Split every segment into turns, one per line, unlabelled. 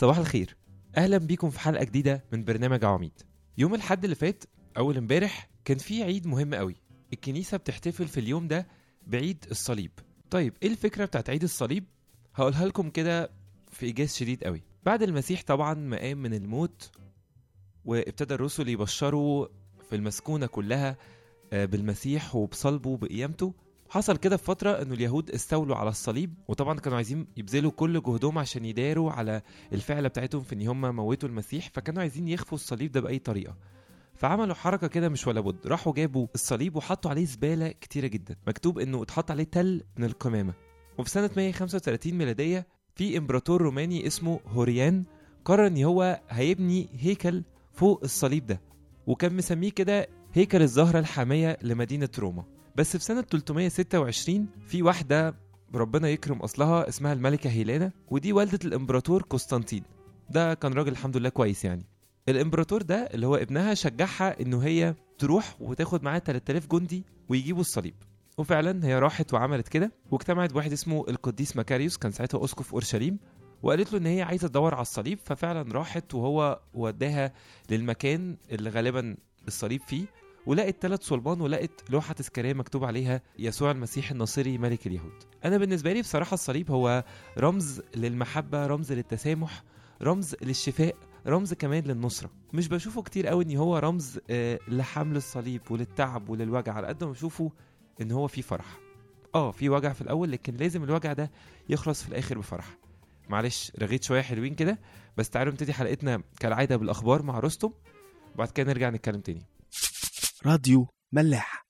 صباح الخير اهلا بيكم في حلقه جديده من برنامج عواميد يوم الحد اللي فات اول امبارح كان في عيد مهم قوي الكنيسه بتحتفل في اليوم ده بعيد الصليب طيب ايه الفكره بتاعت عيد الصليب هقولها لكم كده في ايجاز شديد قوي بعد المسيح طبعا ما قام من الموت وابتدى الرسل يبشروا في المسكونه كلها آه، بالمسيح وبصلبه وبقيامته حصل كده في فترة انه اليهود استولوا على الصليب وطبعا كانوا عايزين يبذلوا كل جهدهم عشان يداروا على الفعل بتاعتهم في ان هم موتوا المسيح فكانوا عايزين يخفوا الصليب ده بأي طريقة فعملوا حركة كده مش ولا بد راحوا جابوا الصليب وحطوا عليه زبالة كتيرة جدا مكتوب انه اتحط عليه تل من القمامة وفي سنة 135 ميلادية في امبراطور روماني اسمه هوريان قرر ان هو هيبني هيكل فوق الصليب ده وكان مسميه كده هيكل الزهرة الحامية لمدينة روما بس في سنة 326 في واحدة ربنا يكرم أصلها اسمها الملكة هيلانا ودي والدة الإمبراطور قسطنطين ده كان راجل الحمد لله كويس يعني الإمبراطور ده اللي هو ابنها شجعها إنه هي تروح وتاخد معاها 3000 جندي ويجيبوا الصليب وفعلا هي راحت وعملت كده واجتمعت بواحد اسمه القديس مكاريوس كان ساعتها أسقف أورشليم وقالت له إن هي عايزة تدور على الصليب ففعلا راحت وهو وداها للمكان اللي غالبا الصليب فيه ولقت ثلاث صلبان ولقت لوحة تذكارية مكتوب عليها يسوع المسيح الناصري ملك اليهود أنا بالنسبة لي بصراحة الصليب هو رمز للمحبة رمز للتسامح رمز للشفاء رمز كمان للنصرة مش بشوفه كتير قوي ان هو رمز آه، لحمل الصليب وللتعب وللوجع على قد ما بشوفه ان هو فيه فرح اه في وجع في الاول لكن لازم الوجع ده يخلص في الاخر بفرح معلش رغيت شويه حلوين كده بس تعالوا نبتدي حلقتنا كالعاده بالاخبار مع رستم وبعد كده نرجع نتكلم تاني
راديو ملاح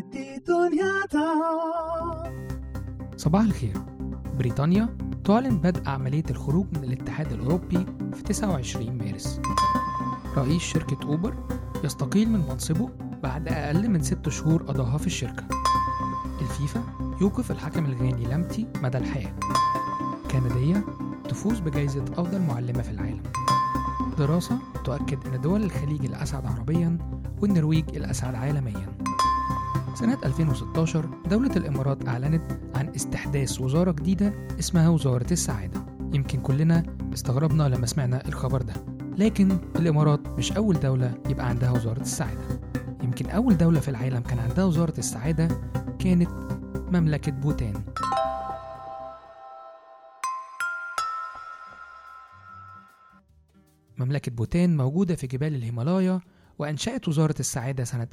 صباح الخير بريطانيا تعلن بدء عملية الخروج من الاتحاد الأوروبي في 29 مارس رئيس شركة أوبر يستقيل من منصبه بعد أقل من ست شهور قضاها في الشركة الفيفا يوقف الحكم الغاني لامتي مدى الحياة كندية تفوز بجائزة أفضل معلمة في العالم دراسة تؤكد أن دول الخليج الأسعد عربيا والنرويج الأسعد عالميا سنة 2016 دولة الإمارات أعلنت عن استحداث وزارة جديدة اسمها وزارة السعادة يمكن كلنا استغربنا لما سمعنا الخبر ده لكن الإمارات مش أول دولة يبقى عندها وزارة السعادة يمكن أول دولة في العالم كان عندها وزارة السعادة كانت مملكة بوتان مملكة بوتان موجودة في جبال الهيمالايا وأنشأت وزارة السعادة سنة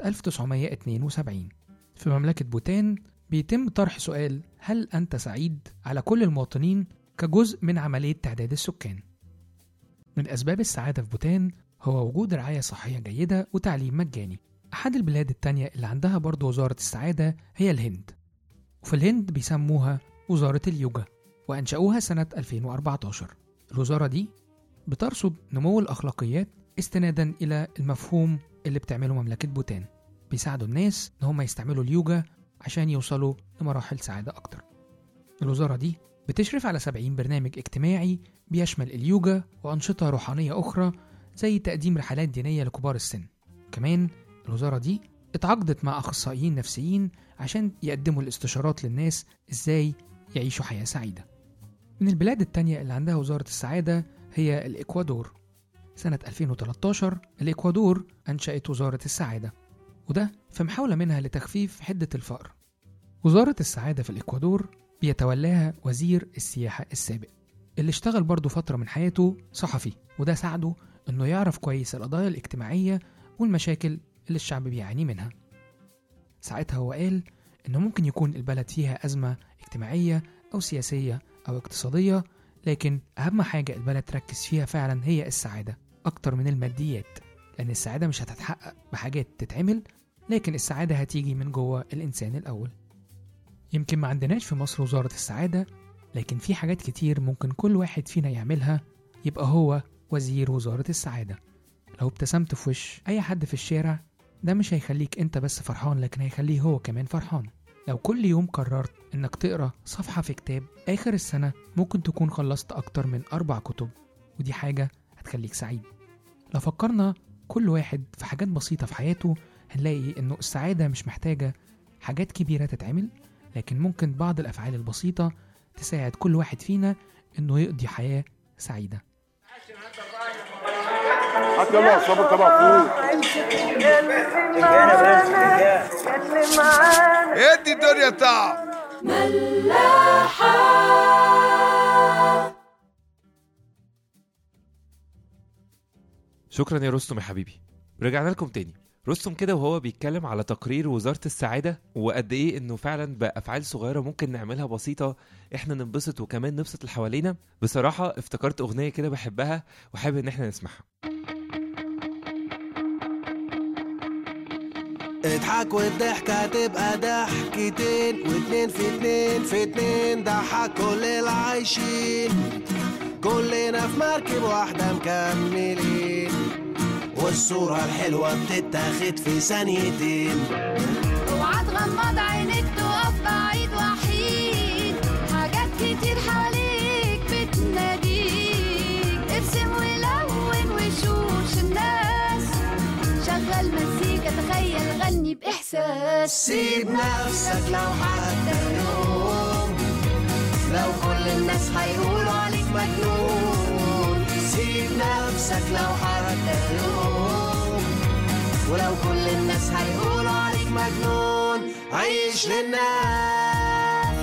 1972 في مملكة بوتان بيتم طرح سؤال هل أنت سعيد على كل المواطنين كجزء من عملية تعداد السكان من أسباب السعادة في بوتان هو وجود رعاية صحية جيدة وتعليم مجاني أحد البلاد التانية اللي عندها برضه وزارة السعادة هي الهند وفي الهند بيسموها وزارة اليوجا وأنشأوها سنة 2014 الوزارة دي بترصد نمو الأخلاقيات استنادا إلى المفهوم اللي بتعمله مملكة بوتان بيساعدوا الناس إن هم يستعملوا اليوجا عشان يوصلوا لمراحل سعادة أكتر الوزارة دي بتشرف على 70 برنامج اجتماعي بيشمل اليوجا وأنشطة روحانية أخرى زي تقديم رحلات دينية لكبار السن كمان الوزارة دي اتعاقدت مع أخصائيين نفسيين عشان يقدموا الاستشارات للناس إزاي يعيشوا حياة سعيدة من البلاد التانية اللي عندها وزارة السعادة هي الإكوادور سنة 2013 الإكوادور أنشأت وزارة السعادة وده في محاولة منها لتخفيف حدة الفقر وزارة السعادة في الإكوادور بيتولاها وزير السياحة السابق اللي اشتغل برضه فترة من حياته صحفي وده ساعده إنه يعرف كويس القضايا الاجتماعية والمشاكل اللي الشعب بيعاني منها ساعتها هو قال إنه ممكن يكون البلد فيها أزمة اجتماعية أو سياسية أو اقتصادية لكن أهم حاجة البلد تركز فيها فعلا هي السعادة أكتر من الماديات لأن السعادة مش هتتحقق بحاجات تتعمل لكن السعادة هتيجي من جوه الإنسان الأول يمكن ما عندناش في مصر وزارة السعادة لكن في حاجات كتير ممكن كل واحد فينا يعملها يبقى هو وزير وزارة السعادة لو ابتسمت في وش أي حد في الشارع ده مش هيخليك أنت بس فرحان لكن هيخليه هو كمان فرحان لو كل يوم قررت إنك تقرأ صفحة في كتاب آخر السنة ممكن تكون خلصت أكتر من أربع كتب ودي حاجة هتخليك سعيد لو فكرنا كل واحد في حاجات بسيطة في حياته هنلاقي إنه السعادة مش محتاجة حاجات كبيرة تتعمل لكن ممكن بعض الأفعال البسيطة تساعد كل واحد فينا إنه يقضي حياة سعيدة
هات يلا صابر طبق فول
ادي الدنيا طعم
شكرا يا رستم يا حبيبي رجعنا لكم تاني رستم كده وهو بيتكلم على تقرير وزارة السعادة وقد ايه انه فعلا بأفعال صغيرة ممكن نعملها بسيطة احنا ننبسط وكمان نبسط اللي حوالينا بصراحة افتكرت اغنية كده بحبها وحابب ان احنا نسمعها
اضحك والضحكة تبقى ضحكتين واتنين في اتنين في اتنين ضحك كل العايشين كلنا في مركب واحدة مكملين والصورة الحلوة بتتاخد في ثانيتين
اوعى تغمض عينيك تقف بعيد وحيد حاجات كتير حواليك بتناديك ارسم ولون وشوش الناس شغل مزيكا تخيل غني بإحساس
سيب نفسك لو حتى يوم لو كل الناس هيقولوا عليك مجنون سيب نفسك لو حتى يوم ولو كل الناس هيقولوا عليك مجنون عيش للناس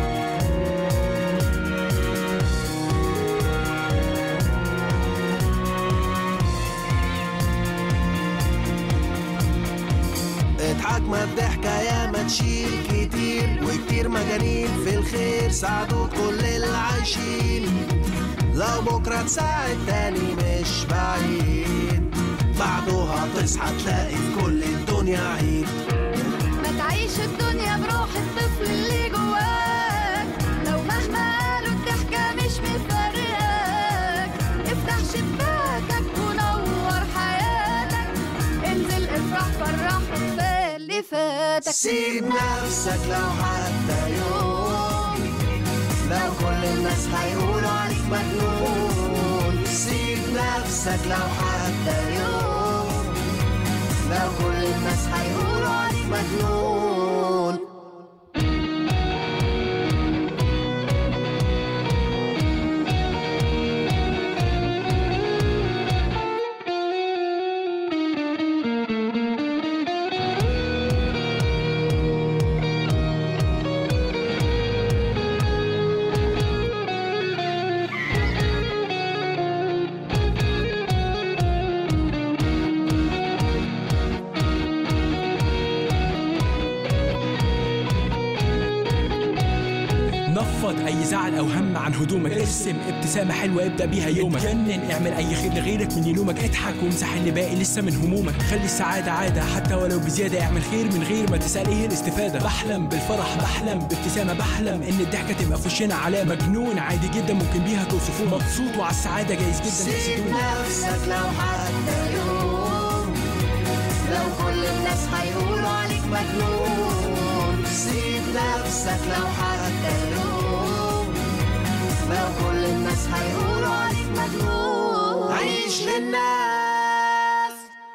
اضحك ما الضحكة يا ما تشيل كتير وكتير مجانين في الخير ساعدوا كل العايشين لو بكرة تساعد تاني مش بعيد بعدها تصحى تلاقي في كل الدنيا عيد
ما تعيش الدنيا بروح الطفل اللي جواك لو مهما قالوا الضحكة مش مفرقاك افتح شباكك ونور حياتك انزل افرح فرح وكفاية اللي فاتك
سيب نفسك لو حتى يوم لو كل الناس هيقولوا عليك مجنون سيب نفسك لو حتى يوم لو كل الناس هيقولوا عليك مجنون
نفض اي زعل او هم عن هدومك ارسم ابتسامه حلوه ابدا بيها يومك اتجنن اعمل اي خير لغيرك من يلومك اضحك وامسح اللي باقي لسه من همومك خلي السعاده عاده حتى ولو بزياده اعمل خير من غير ما تسال ايه الاستفاده بحلم بالفرح بحلم بابتسامه بحلم ان الضحكه تبقى في وشنا علامه مجنون عادي جدا ممكن بيها توصفوه مبسوط وعلى السعاده جايز جدا
سيب
تحسدوه
نفسك لو حتى يوم لو كل الناس هيقولوا عليك مجنون سيب نفسك لو حتى يوم لو كل الناس هيقولوا عليك مجنون عيش للناس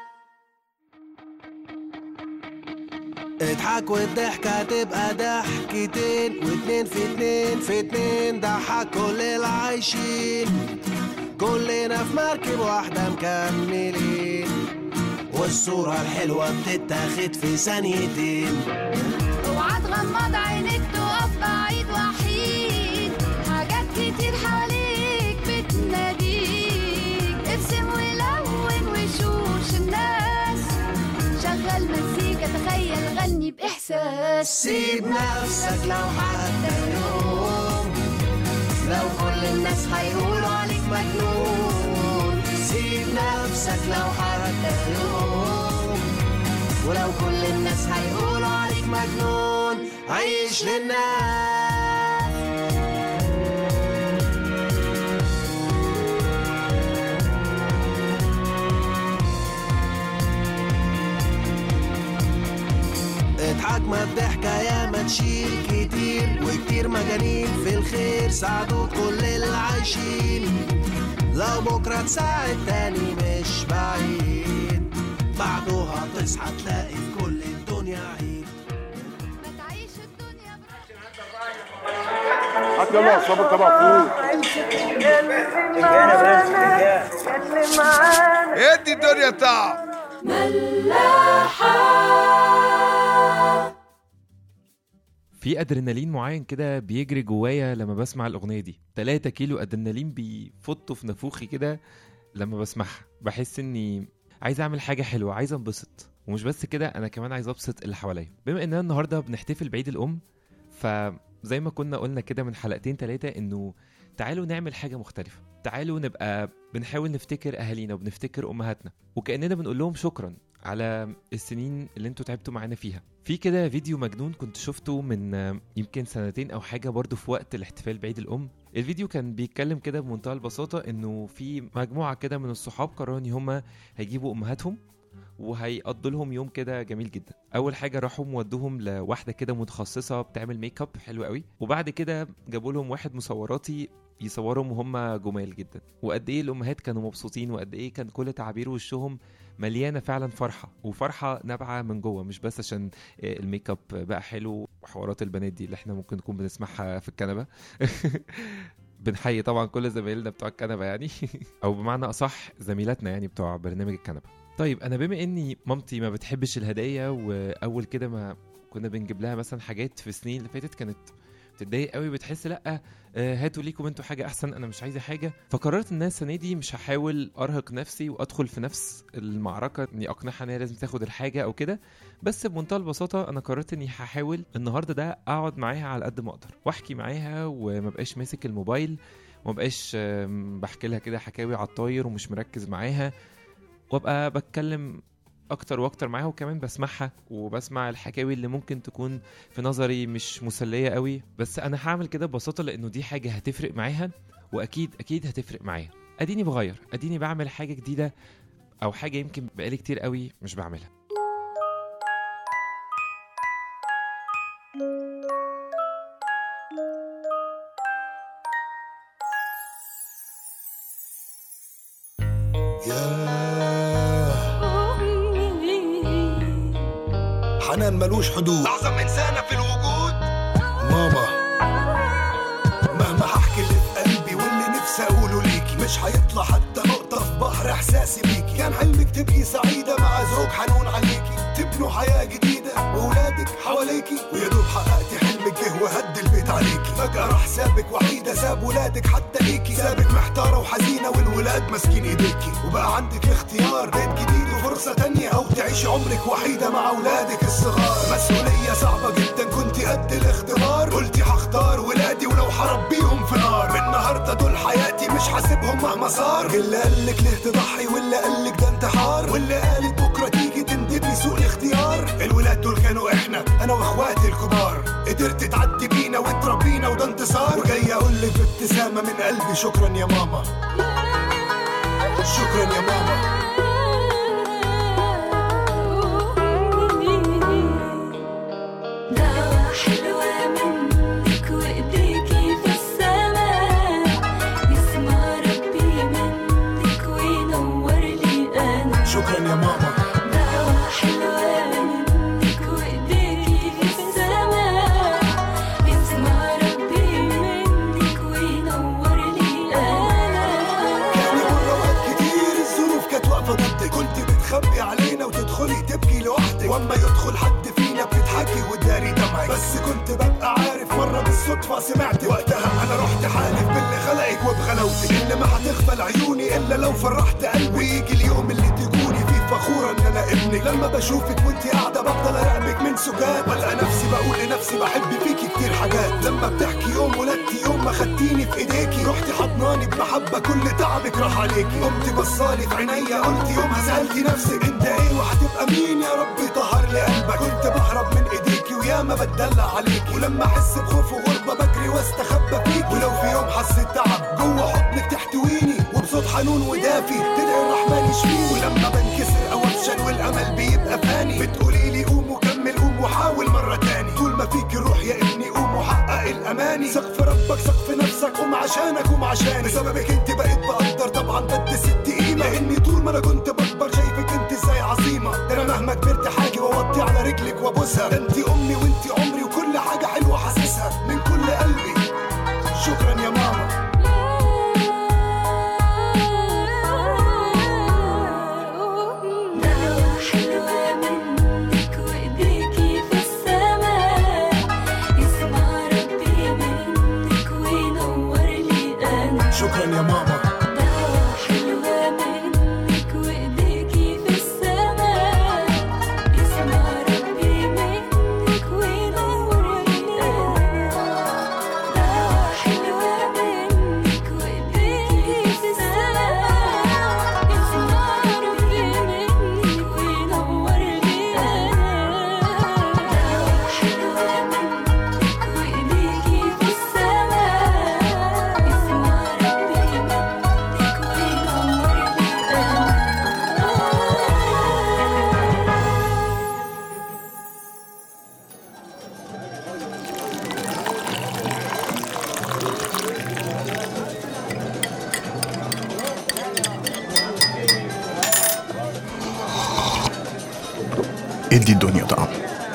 اضحك والضحكة تبقى ضحكتين واتنين في اتنين في اتنين ضحك كل العايشين كلنا في مركب واحدة مكملين والصورة الحلوة بتتاخد في ثانيتين
اوعى تغمض عينيك تقف بعيد وحيد حاجات كتير حواليك بتناديك ارسم ولون وشوش الناس شغل مزيكا تخيل غني بإحساس
سيب نفسك لو حتى يوم لو كل الناس هيقولوا عليك مجنون سيب نفسك لو حتى يوم ولو كل الناس هيقولوا عليك مجنون عيش للناس اضحك ما الضحكة يا ما تشيل كتير وكتير مجانين في الخير ساعدوا كل العايشين لو بكرة تساعد تاني مش بعيد بعدها تصحى تلاقي في كل الدنيا عيد
ما تعيش الدنيا
هات يلا صابر طبق فول
اللي معانا
ادي الدنيا طعم
في ادرينالين معين كده بيجري جوايا لما بسمع الاغنيه دي 3 كيلو ادرينالين بيفطوا في نافوخي كده لما بسمعها بحس اني عايز اعمل حاجه حلوه عايز انبسط ومش بس كده انا كمان عايز ابسط اللي حواليا بما اننا النهارده بنحتفل بعيد الام فزي ما كنا قلنا كده من حلقتين ثلاثه انه تعالوا نعمل حاجه مختلفه تعالوا نبقى بنحاول نفتكر اهالينا وبنفتكر امهاتنا وكاننا بنقول لهم شكرا على السنين اللي انتوا تعبتوا معانا فيها في كده فيديو مجنون كنت شفته من آه، يمكن سنتين او حاجه برضو في وقت الاحتفال بعيد الام الفيديو كان بيتكلم كده بمنتهى البساطه انه في مجموعه كده من الصحاب قرروا ان هم هيجيبوا امهاتهم وهيقضوا لهم يوم كده جميل جدا اول حاجه راحوا مودوهم لواحده كده متخصصه بتعمل ميك اب حلو قوي وبعد كده جابوا لهم واحد مصوراتي يصورهم وهم جمال جدا وقد ايه الامهات كانوا مبسوطين وقد ايه كان كل تعابير وشهم مليانه فعلا فرحه وفرحه نابعه من جوه مش بس عشان آه، الميك اب بقى حلو وحوارات البنات دي اللي احنا ممكن نكون بنسمعها في الكنبه بنحيي طبعا كل زمايلنا بتوع الكنبه يعني او بمعنى اصح زميلاتنا يعني بتوع برنامج الكنبه طيب انا بما اني مامتي ما بتحبش الهدايا واول كده ما كنا بنجيب لها مثلا حاجات في السنين اللي فاتت كانت بتتضايق قوي بتحس لا آه، هاتوا ليكم انتوا حاجه احسن انا مش عايزه حاجه فقررت ان أنا السنه دي مش هحاول ارهق نفسي وادخل في نفس المعركه اني اقنعها ان هي لازم تاخد الحاجه او كده بس بمنتهى البساطه انا قررت اني هحاول النهارده ده اقعد معاها على قد ما اقدر واحكي معاها وما بقاش ماسك الموبايل وما بقاش آم، بحكي لها كده حكاوي على الطاير ومش مركز معاها وابقى بتكلم اكتر واكتر معاها وكمان بسمعها وبسمع الحكاوي اللي ممكن تكون في نظري مش مسليه قوي بس انا هعمل كده ببساطه لانه دي حاجه هتفرق معاها واكيد اكيد هتفرق معايا اديني بغير اديني بعمل حاجه جديده او حاجه يمكن بقالي كتير قوي مش بعملها
حنان ملوش حدود
أعظم إنسانة في الوجود
ماما مهما هحكي اللي في قلبي واللي نفسي اقوله ليكي مش هيطلع حتى نقطة في بحر احساسي بيكي كان حلمك تبقي سعيدة مع زوج حنون عليكي تبنوا حياة جديدة واولادك حواليكي ويا دوب حققتي حلمك جه وهد البيت عليكي فجأة راح سابك وحيدة ساب ولادك حتى ليكي سابك محتارة وحزينة والولاد ماسكين ايديكي وبقى عندك الاختيار بيت جديد وفرصة تانية او تعيشي عمرك وحيدة مع اولادك الصغار مسؤولية صعبة جدا كنت قد الاختبار قلتي هختار ولادي ولو هربيهم في نار من النهارده دول حياتي مش حاسبهم مهما صار اللي قالك ليه تضحي واللي قالك ده انتحار واللي قالت بكره تيجي تندبي سوء الاختيار الولاد دول كانوا احنا انا واخواتي الكبار قدرت تعدي بينا وتربينا وده انتصار وجاي اقول لك بابتسامه من قلبي شكرا يا ماما شكرا يا ماما
دعوة حلوة منك وإيديكي في السماء يسمع ربي منك وينور لي أنا
شكرا يا ماما
دعوة حلوة منك وإيديكي في السماء يسمع ربي منك وينور لي أنا
يعني مرة وقت كتير الظروف كانت واقفة ضدك كنت بتخبي علينا وتدخلي تبكي لوحدك واما يدخل حد فينا بتضحكي وتداري دمعك بس كنت ببقى عارف مرة بالصدفة سمعت وقتها انا رحت حالف باللي خلقك وبغلاوتك ان ما هتغفل عيوني الا لو فرحت قلبي ويجي اليوم اللي تكوني فيه فخورة ان انا ابنك لما بشوفك وانت قاعدة بفضل اراقبك من سجاد والقى نفسي بقول لنفسي بحب فيكي كتير حاجات لما بتحكي يوم ولدتي يوم ما خدتيني في ايديكي رحتي حضناني بمحبة كل تعبك راح عليكي قمت بصالي في عينيا قلت يومها سألتي نفسك انت ايه وهتبقى مين يا ربي طهر لي قلبك كنت بهرب من ايديكي وياما بتدلع عليكي ولما احس بخوف وغربة بجري واستخبى فيك ولو في يوم حسيت تعب جوه حضنك تحتويني وبصوت حنون ودافي تدعي الرحمن يشفيني ولما بنكسر او افشل والامل بيبقى فاني بتقولي لي قوم وكمل قوم وحاول مرة تاني طول ما فيك الروح يا ابني قوم وحقق الاماني سقف ربك سقف نفسك قوم عشانك قوم عشاني بسببك انت بقيت بقدر طبعا بدي ست قيمة لاني طول ما انا كنت بكبر شايفك انت ازاي عظيمة ده انا مهما كبرت حاجة واوطي على رجلك وابوسها ده انت امي وانت عمري وكل حاجة حلوة حاسسها من كل قلبي شكرا يا ماما يا ماما
حلوة منك وإيديكي في السماء اسمع ربي منك وينور ليلنا حلوة منك وإيديكي في السماء اسمع ربي منك وينور ليلنا حلوة منك وإيديكي في السماء اسمع ربي منك وينور ليلنا
ادي الدنيا طعم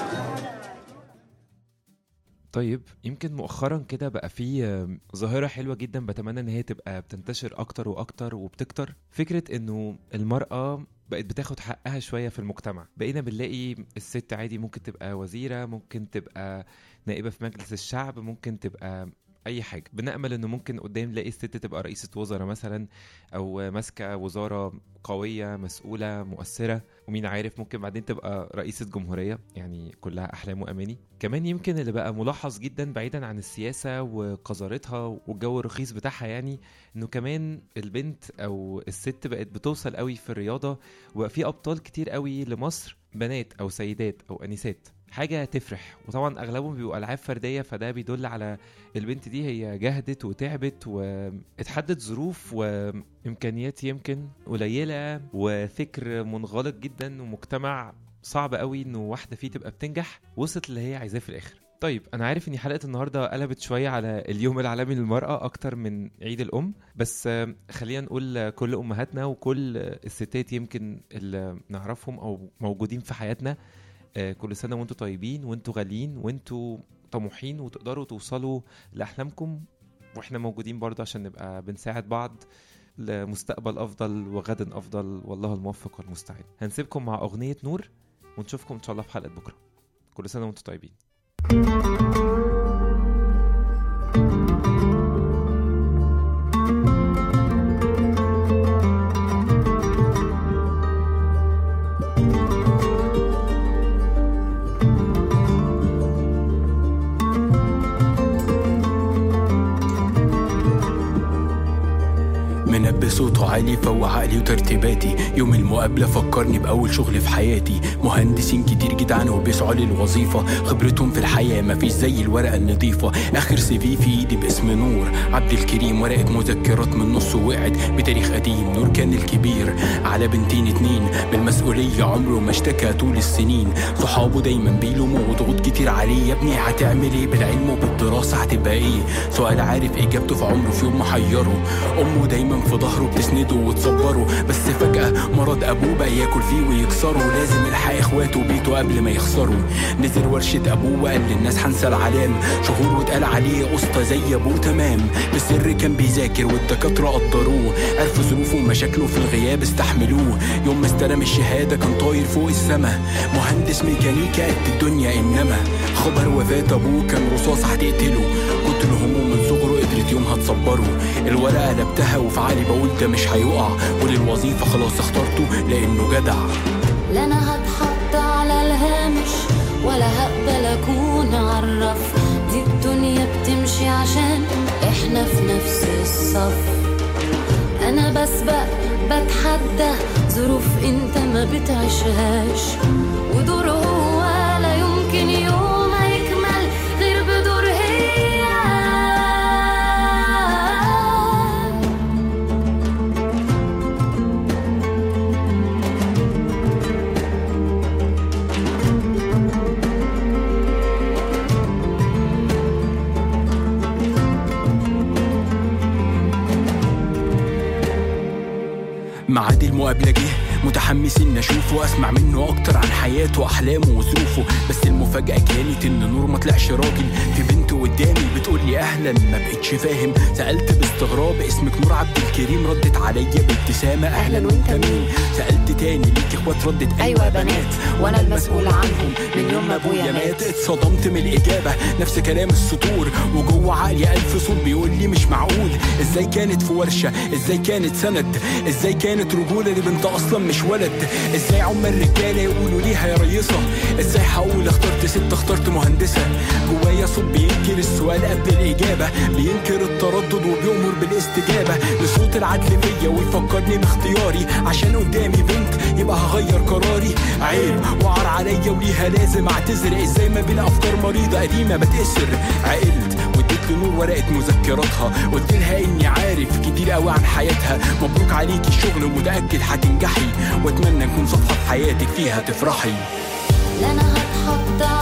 طيب يمكن مؤخرا كده بقى في آم، ظاهرة حلوة جدا بتمنى ان هي تبقى بتنتشر اكتر واكتر وبتكتر فكرة انه المرأة بقت بتاخد حقها شوية في المجتمع بقينا بنلاقي الست عادي ممكن تبقى وزيرة ممكن تبقى نائبة في مجلس الشعب ممكن تبقى اي حاجه بنامل انه ممكن قدام نلاقي الست تبقى رئيسه وزراء مثلا او ماسكه وزاره قويه مسؤوله مؤثره ومين عارف ممكن بعدين تبقى رئيسه جمهوريه يعني كلها احلام واماني كمان يمكن اللي بقى ملاحظ جدا بعيدا عن السياسه وقذارتها والجو الرخيص بتاعها يعني انه كمان البنت او الست بقت بتوصل قوي في الرياضه وبقى في ابطال كتير قوي لمصر بنات او سيدات او انسات حاجه تفرح وطبعا اغلبهم بيبقوا العاب فرديه فده بيدل على البنت دي هي جهدت وتعبت واتحدت ظروف وامكانيات يمكن قليله وفكر منغلق جدا ومجتمع صعب قوي انه واحده فيه تبقى بتنجح وصلت اللي هي عايزاه في الاخر طيب انا عارف ان حلقه النهارده قلبت شويه على اليوم العالمي للمراه اكتر من عيد الام بس آه، خلينا نقول كل امهاتنا وكل الستات يمكن اللي نعرفهم او موجودين في حياتنا آه، كل سنه وانتم طيبين وانتم غاليين وانتم طموحين وتقدروا توصلوا لاحلامكم واحنا موجودين برضه عشان نبقى بنساعد بعض لمستقبل افضل وغد افضل والله الموفق والمستعان هنسيبكم مع اغنيه نور ونشوفكم ان شاء الله في حلقه بكره كل سنه وانتم طيبين
منبه صوته عالي فوق عقلي وترتيباتي يوم المقابلة فكرني بأول شغل في حياتي مهندسين كتير جدعان وبيسعوا للوظيفة خبرتهم في الحياة مفيش زي الورقة النظيفة آخر سي في في إيدي باسم نور عبد الكريم ورقة مذكرات من نص وقعت بتاريخ قديم نور كان الكبير على بنتين اتنين بالمسؤولية عمره ما اشتكى طول السنين صحابه دايما بيلوموا وضغوط كتير عليه يا ابني هتعمل ايه بالعلم وبالدراسة هتبقى ايه سؤال عارف اجابته في عمره في يوم محيره امه دايما في ظهره بتسنده وتصبره بس فجأة مرض ابوه بقى ياكل فيه ويكسره لازم يلحق اخواته وبيته قبل ما يخسروا نزل ورشة ابوه وقال للناس هنسى العلام شهور واتقال عليه اسطى زي ابوه تمام بالسر كان بيذاكر والدكاترة قدروه عرفوا ظروفه ومشاكله في الغياب استحملوه يوم ما استلم الشهادة كان طاير فوق السما مهندس ميكانيكا قد الدنيا انما خبر وفاة ابوه كان رصاص هتقتله كتر همه من صغره قدرت يومها تصبره الورقة قلبتها وفي عقلي بقول ده مش هيقع وللوظيفة خلاص اخترته لانه جدع
لا انا هتحط على الهامش ولا هقبل اكون عرف دي الدنيا بتمشي عشان احنا في نفس الصف انا بسبق بتحدى ظروف انت ما بتعيشهاش ودور هو لا يمكن يوم هيكمل غير بدور هي
معاد المقابلة جه متحمس ان اشوفه واسمع منه اكتر عن حياته واحلامه وظروفه بس المفاجأة كانت ان نور ما طلعش راجل في بنت قدامي بتقول لي اهلا اهلا ما بقتش فاهم سالت باستغراب اسمك نور عبد الكريم ردت عليا بابتسامه اهلا وانت مين سالت تاني ليك اخوات ردت
أيوة بنات، وأنا المسؤول عنهم من يوم ما أبويا مات.
اتصدمت من الاجابه نفس كلام السطور وجوه عقلي الف صوت بيقول لي مش معقول ازاي كانت في ورشه ازاي كانت سند ازاي كانت رجوله لبنت اصلا مش ولد ازاي عم الرجاله يقولوا ليها يا ريصه ازاي هقول اخترت ست اخترت مهندسه جوايا صوت بينكر السؤال قبل الاجابه بينكر التردد وبيؤمر بالاستجابه لصوت العدل فيا ويفكرني باختياري عشان قدامي بنت يبقى هغير قراري عيب وعر عليا وليها لازم اعتذر ازاي ما بين افكار مريضه قديمه بتأسر عقلت واديت لنور ورقه مذكراتها قلت لها اني عارف كتير قوي عن حياتها مبروك عليكي الشغل ومتاكد هتنجحي واتمنى نكون صفحه في حياتك فيها تفرحي
لا انا هتحط